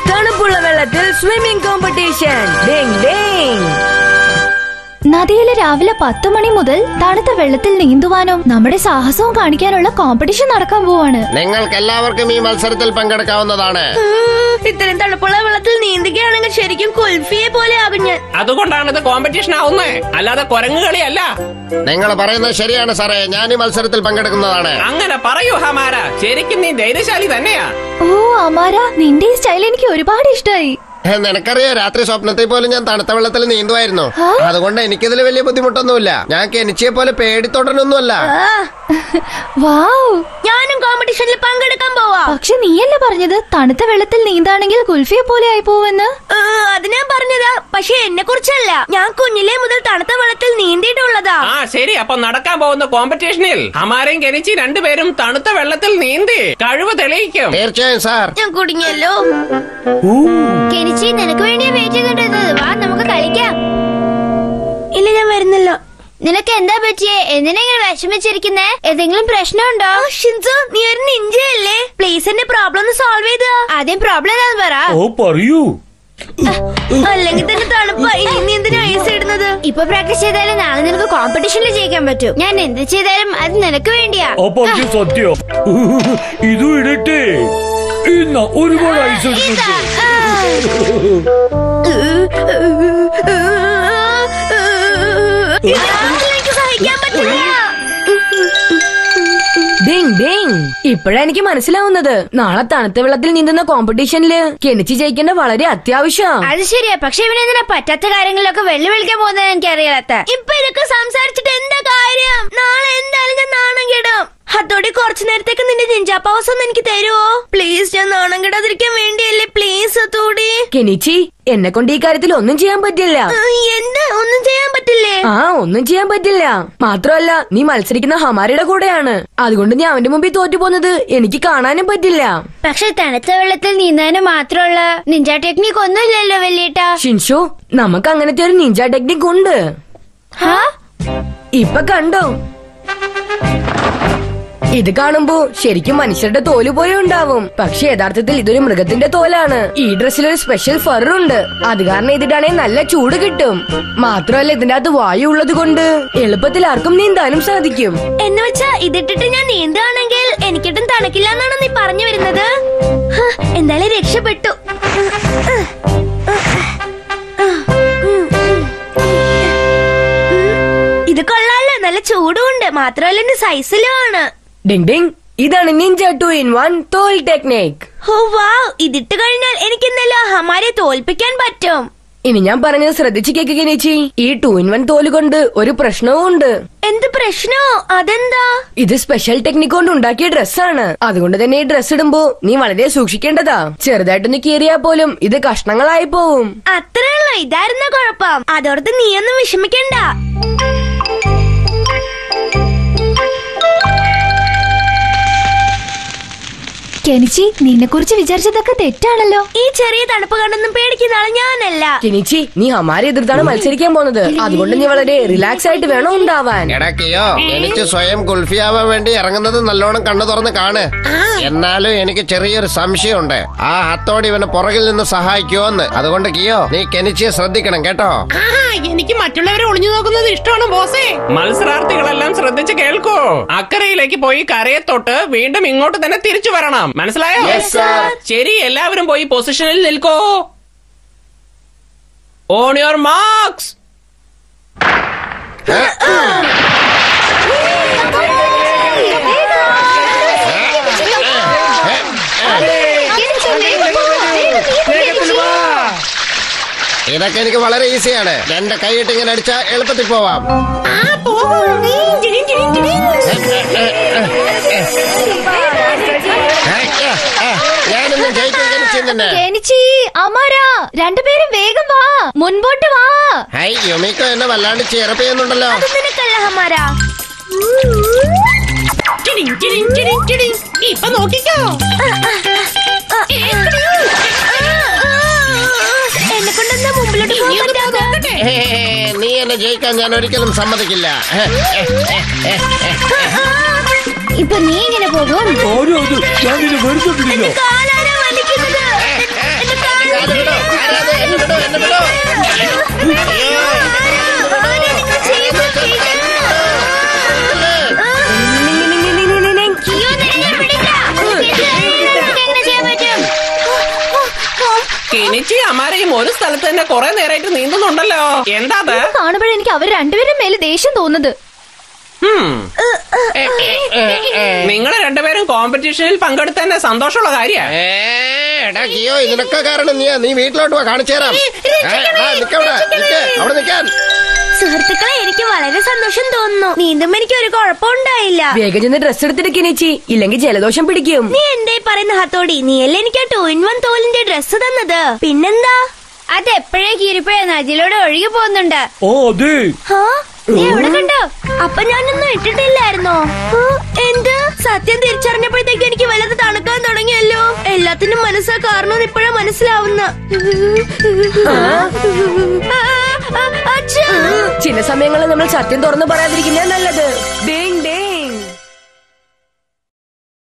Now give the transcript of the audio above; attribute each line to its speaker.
Speaker 1: തണുപ്പുള്ള വെള്ളത്തിൽ swimming competition Ding Ding
Speaker 2: നദിയിലെ രാവിലെ പത്ത് മണി മുതൽ തണുത്ത വെള്ളത്തിൽ നീന്തുവാനും നമ്മുടെ സാഹസവും കാണിക്കാനുള്ള കോമ്പറ്റീഷൻ നടക്കാൻ പോവാണ്
Speaker 3: നിങ്ങൾക്ക് എല്ലാവർക്കും ഈ മത്സരത്തിൽ പങ്കെടുക്കാവുന്നതാണ്
Speaker 1: ഇത്രയും തണുപ്പുള്ള വെള്ളത്തിൽ നീന്തുകയാണെങ്കിൽ ശരിക്കും കുൽഫിയെ പോലെ ആകും ഞാൻ
Speaker 4: അതുകൊണ്ടാണ് ഇത് കോമ്പറ്റീഷൻ ആവുന്നേ അല്ലാതെ കുരങ്ങ് കളിയല്ല
Speaker 3: നിങ്ങൾ പറയുന്നത് ശരിയാണ് സാറേ ഞാൻ ഈ മത്സരത്തിൽ പങ്കെടുക്കുന്നതാണ്
Speaker 4: അങ്ങനെ പറയൂ ഹമാര ശരിക്കും നീ ധൈര്യശാലി തന്നെയാ
Speaker 2: ഓ അമാര നിന്റെ ഈ സ്റ്റൈൽ എനിക്ക് ഒരുപാട് ഇഷ്ടമായി
Speaker 3: ഏ, നിനക്കറിയോ രാത്രി സ്വപ്നത്തിൽ പോലും ഞാൻ തണുത്ത വെള്ളത്തിൽ നീന്തുമായിരുന്നു
Speaker 2: ആ?
Speaker 3: അതുകൊണ്ട് എനിക്കിതിൽ വലിയ ബുദ്ധിമുട്ടൊന്നുമില്ല ഞാൻ കെനിച്ചിയെ പോലെ പേടിത്തൊടനൊന്നുമല്ല
Speaker 2: വാവ്
Speaker 1: ഞാനും കോമ്പറ്റീഷനിൽ പങ്കെടുക്കാൻ പോവാ
Speaker 2: പക്ഷെ നീയല്ലേ പറഞ്ഞത് തണുത്ത വെള്ളത്തിൽ നീന്താണെങ്കിൽ കുൽഫിയെ പോലെ ആയി പോവെന്ന്
Speaker 1: ആ, അത് ഞാൻ പറഞ്ഞതാ പക്ഷെ എന്നെ കുറിച്ചല്ല ഞാൻ കുഞ്ഞിലെ മുതൽ തണുത്ത വെള്ളത്തിൽ നീന്തിയിട്ടുള്ളതാ
Speaker 4: ആ ശരി അപ്പൊ നടക്കാൻ പോകുന്ന കോമ്പറ്റീഷനിൽ ഹമാരയും കെനിച്ചി രണ്ടുപേരും തണുത്ത വെള്ളത്തിൽ നീന്തി കഴിവ് തെളിയിക്കും
Speaker 3: തീർച്ചയായും സാർ
Speaker 1: ഞാൻ കുടുങ്ങിയല്ലോ
Speaker 2: കെനിച്ചി നിനക്ക് വേണ്ടിയാ വെയിറ്റ് ചെയ്തിട്ടുള്ളത് വാ നമുക്ക് കളിക്കാം
Speaker 1: ഇല്ല ഞാൻ വരുന്നില്ല
Speaker 2: നിനക്ക് എന്താ പറ്റിയേ എന്തിനാ ഇങ്ങനെ വിഷമിച്ചിരിക്കുന്നേ എന്തെങ്കിലും പ്രശ്നമുണ്ടോ
Speaker 1: ഷിൻസു നീ ഒരു നിഞ്ചയല്ലേ പ്ലീസ് എന്റെ പ്രോബ്ലം ഒന്ന് സോൾവ് ചെയ്ത
Speaker 2: ആദ്യം പ്രോബ്ലം എന്താന്ന് പറ
Speaker 5: ഓ പറയൂ
Speaker 1: അല്ലെങ്കിൽ തന്നെ തണുപ്പായി നീ എന്തിനാ ഐസ് ഇടുന്നത്
Speaker 2: ഇപ്പൊ പ്രാക്ടീസ് ചെയ്താലും നാളെ നിനക്ക് കോമ്പറ്റീഷനിൽ ജയിക്കാൻ പറ്റും ഞാൻ എന്ത് ചെയ്താലും അത് നിനക്ക് വേണ്ടിയാ
Speaker 5: ആ പറഞ്ഞ സത്യം ഇതും ഇടട്ടെ ഇന്ന ഒരുപാട് ഐസ് എടുത്തിട്ട്
Speaker 1: ഇതാണെങ്കിൽ എനിക്ക് സഹിക്കാൻ പറ്റില്ല
Speaker 6: ഡിങ് ഡിങ് ഇപ്പോഴാ എനിക്ക് മനസ്സിലാവുന്നത് നാളെ തണുത്ത വെള്ളത്തിൽ നീന്തുന്ന കോമ്പറ്റീഷനില് കെണിച്ച് ജയിക്കേണ്ട വളരെ അത്യാവശ്യം
Speaker 2: അത് ശരിയാ പക്ഷെ ഇവനെന്തിനാ പറ്റാത്ത കാര്യങ്ങളിലൊക്കെ വെള്ളി വിളിക്കാൻ പോകുന്നത് എനിക്ക് അറിയാത്ത
Speaker 1: ഇപ്പൊ ഇതൊക്കെ സംസാരിച്ചിട്ട് എന്താ കാര്യം നാളെ എന്തായാലും ഞാൻ നാണം കെടും അതോടെ കുറച്ചു നേരത്തേക്ക് നിന്റെ നിഞ്ചാ പവേഴ്സ് ഒന്ന് എനിക്ക് തരുവോ പ്ലീസ് ഞാൻ നാണം കെടാതിരിക്കാൻ വേണ്ടിയല്ലേ പ്ലീസ് അതോടെ
Speaker 6: കെനിച്ചി എന്നെ കൊണ്ട് ഈ കാര്യത്തിൽ ഒന്നും ചെയ്യാൻ പറ്റില്ല
Speaker 1: എന്താ ഒന്നും ചെയ്യാൻ പറ്റില്ലേ
Speaker 6: ആ ഒന്നും ചെയ്യാൻ പറ്റില്ല മാത്രമല്ല നീ മത്സരിക്കുന്ന ഹമാരയുടെ കൂടെയാണ് അതുകൊണ്ട് നീ അവന്റെ മുമ്പിൽ തോറ്റു പോകുന്നത് എനിക്ക് കാണാനും പറ്റില്ല
Speaker 2: പക്ഷെ തണുത്ത വെള്ളത്തിൽ നീന്താനും മാത്രമുള്ള നിഞ്ച ടെക്നിക് ഒന്നുമില്ലല്ലോ വലിയേട്ടാ
Speaker 6: ഷിൻഷു നമുക്ക് അങ്ങനത്തെ ഒരു നിഞ്ച ടെക്നിക് ഉണ്ട്
Speaker 2: ഹാ
Speaker 6: ഇപ്പൊ കണ്ടോ ഇത് കാണുമ്പോ ശരിക്കും മനുഷ്യരുടെ തോല് പോലെ ഉണ്ടാവും പക്ഷെ യഥാർത്ഥത്തിൽ ഇതൊരു മൃഗത്തിന്റെ തോലാണ് ഈ ഡ്രസ്സിൽ ഒരു സ്പെഷ്യൽ ഫറുണ്ട് അത് കാരണം ഇതിട്ടാണെങ്കിൽ നല്ല ചൂട് കിട്ടും മാത്രമല്ല ഇതിന്റെ അകത്ത് വായു ഉള്ളത് കൊണ്ട് എളുപ്പത്തിൽ ആർക്കും നീന്താനും സാധിക്കും
Speaker 1: എന്ന് വെച്ചാ ഇതിട്ടിട്ട് ഞാൻ നീന്തുകയാണെങ്കിൽ എനിക്കിട്ടും തണുക്കില്ല എന്നാണ് നീ പറഞ്ഞു വരുന്നത് ഹ, എന്തായാലും രക്ഷപ്പെട്ടു ഇത് കൊള്ളാലോ നല്ല ചൂടുണ്ട് മാത്രമല്ല എന്റെ സൈസിലുമാണ്
Speaker 6: ഡിങ് ഡിങ് ഇതാണ് നിഞ്ച ടു ഇൻ വൺ തോൽ ടെക്നിക്
Speaker 1: ഓ വാ ഇതിട്ട് കഴിഞ്ഞാൽ എനിക്ക് ഇന്നലെ ഹമാരെ തോൽപ്പിക്കാൻ പറ്റും
Speaker 6: ഇനി ഞാൻ പറഞ്ഞത് ശ്രദ്ധിച്ച് കേക്ക് ചേച്ചി ഈ ടു ഇൻ വൺ തോല് കൊണ്ട് ഒരു പ്രശ്നവും ഉണ്ട്
Speaker 1: എന്ത് പ്രശ്നോ അതെന്താ
Speaker 6: ഇത് സ്പെഷ്യൽ ടെക്നിക് കൊണ്ട് ഉണ്ടാക്കിയ ഡ്രസ്സാണ് അതുകൊണ്ട് തന്നെ ഈ ഡ്രസ് ഇടുമ്പോ നീ വളരെ സൂക്ഷിക്കേണ്ടതാ ചെറുതായിട്ടൊന്ന് കീറിയാ പോലും ഇത് കഷ്ണങ്ങളായി പോവും
Speaker 1: അത്രേ ഉള്ളൂ ഇതായിരുന്ന കുഴപ്പം അതോർത്ത് നീയൊന്നും വിഷമിക്കണ്ട
Speaker 2: കെനിച്ചി നിന്നെ കുറിച്ച് വിചാരിച്ചതൊക്കെ തെറ്റാണല്ലോ
Speaker 1: ഈ ചെറിയ തണുപ്പ് കണ്ടൊന്നും പേടിക്കുന്ന ആള് ഞാനല്ല
Speaker 6: കിനിച്ചി നീ ഹമാരെ എതിർത്താണ് മത്സരിക്കാൻ പോകുന്നത് അതുകൊണ്ട് നീ വളരെ റിലാക്സ് ആയിട്ട് വേണം ഉണ്ടാവാൻ
Speaker 3: ഇടയ്ക്കയോ എനിക്ക് സ്വയം കുൽഫിയാവാൻ വേണ്ടി ഇറങ്ങുന്നത് നല്ലോണം കണ്ണു തുറന്ന് കാണ് എന്നാലും എനിക്ക് ചെറിയൊരു സംശയമുണ്ട് ആ ഹത്തോട് ഇവനെ പുറകിൽ നിന്ന് സഹായിക്കുമോന്ന് അതുകൊണ്ട് കിയോ നീ കെനിച്ചിയെ ശ്രദ്ധിക്കണം കേട്ടോ
Speaker 4: എനിക്ക് മറ്റുള്ളവരെ ഒളിഞ്ഞു നോക്കുന്നത് ഇഷ്ടമാണ് ബോസേ മത്സരാർത്ഥികളെല്ലാം ശ്രദ്ധിച്ച് കേൾക്കൂ അക്കരയിലേക്ക് പോയി കരയെ തൊട്ട് വീണ്ടും ഇങ്ങോട്ട് തന്നെ തിരിച്ചു വരണം മനസ്സിലായോ ശരി എല്ലാവരും പോയി പൊസിഷനിൽ നിൽക്കൂ ഓൺ യുവർ മാർക്സ്
Speaker 3: ഇതൊക്കെ എനിക്ക് വളരെ ഈസിയാണ് രണ്ട് കൈയിട്ട് ഇങ്ങനെ അടിച്ചാ എളുപ്പത്തിൽ പോവാം ഞാനിന്ന് ജയിക്കും കെനിച്ചി തന്നെ
Speaker 2: കെനിച്ചി അമാര രണ്ടുപേരും വേഗം വാ മുൻപോട്ട് വാ
Speaker 3: ഹൈ യുമിക്കോ എന്നെ വല്ലാണ്ട് ചേർപ്പ് ചെയ്യുന്നുണ്ടല്ലോ
Speaker 1: അത് നിനക്കല്ല ഹമാരാ
Speaker 4: ഇപ്പൊ നോക്കിക്കോ
Speaker 1: എന്നെ കൊണ്ടെന്താ മുമ്പിലോട്ട് പോകാൻ പറ്റാതെ
Speaker 3: ഹേ, നീ എന്നെ ജയിക്കാൻ ഞാൻ ഒരിക്കലും സമ്മതിക്കില്ല ഹേ, ഹേ, ഹേ, ഹേ, ഹേ.
Speaker 2: ഇപ്പൊ നീ ഇങ്ങനെ പോകും
Speaker 5: ആരും അത് ഞാൻ നിന്നെ വെറുതെ വിടില്ല
Speaker 1: കാലാരാ വലിക്കുന്നത് എന്റെ കാല്
Speaker 4: കെനിച്ചി അമാരയും ഒരു സ്ഥലത്ത് തന്നെ കുറെ നേരമായിട്ട് നീന്തുന്നുണ്ടല്ലോ എന്താ അത്
Speaker 2: കാണുമ്പോഴേ എനിക്ക് അവർ രണ്ടുപേരും മേലെ ദേഷ്യം തോന്നുന്നത്
Speaker 4: നിങ്ങൾ രണ്ടുപേരും കോമ്പറ്റീഷനിൽ പങ്കെടുത്തന്നെ സന്തോഷമുള്ള കാര്യ
Speaker 3: ഏ, എടാ കിയോ ഇതിനൊക്കെ കാരണം നീ നീ വീട്ടിലോട്ട് വാ കാണിച്ചു തരാം ഏ, എടാ, നിക്കവിടെ നിക്ക് അവിടെ നിക്കാൻ
Speaker 1: സുഹൃത്തുക്കളെ എനിക്ക് വളരെ സന്തോഷം തോന്നുന്നു നീന്തുമ്പോ എനിക്ക് ഒരു കുഴപ്പമുണ്ടായില്ല
Speaker 6: വേഗം ചെന്ന് ഡ്രസ് എടുത്തിട്ട് കിനിച്ചി ഇല്ലെങ്കിൽ ജലദോഷം പിടിക്കും
Speaker 1: നീ എന്തേ പറയുന്ന ഹത്തോടി നീയല്ലേ എനിക്ക് ടു ഇൻ വൺ തോലിന്റെ ഡ്രസ്സ് തന്നത് പിന്നെന്താ അത് എപ്പോഴേ കീരിപ്പോഴേ നദിയിലൂടെ ഒഴുകി പോകുന്നുണ്ട്
Speaker 5: ഓ അതെ
Speaker 1: ഹാ? നീ എവിടെ കണ്ടോ അപ്പൊ ഞാനൊന്നും ഇട്ടിട്ടില്ലായിരുന്നോ ഹ? എന്ത് സത്യം തിരിച്ചറിഞ്ഞപ്പോഴത്തേക്ക് എനിക്ക് വല്ലത് തണുക്കാൻ തുടങ്ങിയല്ലോ എല്ലാത്തിനും മനസ്സാ കാരണം ഇപ്പോഴാ മനസ്സിലാവുന്ന ആ, ആ, അച്ഛാ.
Speaker 6: ചില സമയങ്ങളിൽ നമ്മൾ സത്യം തുറന്നു പറയാതിരിക്കുന്നേ നല്ലത്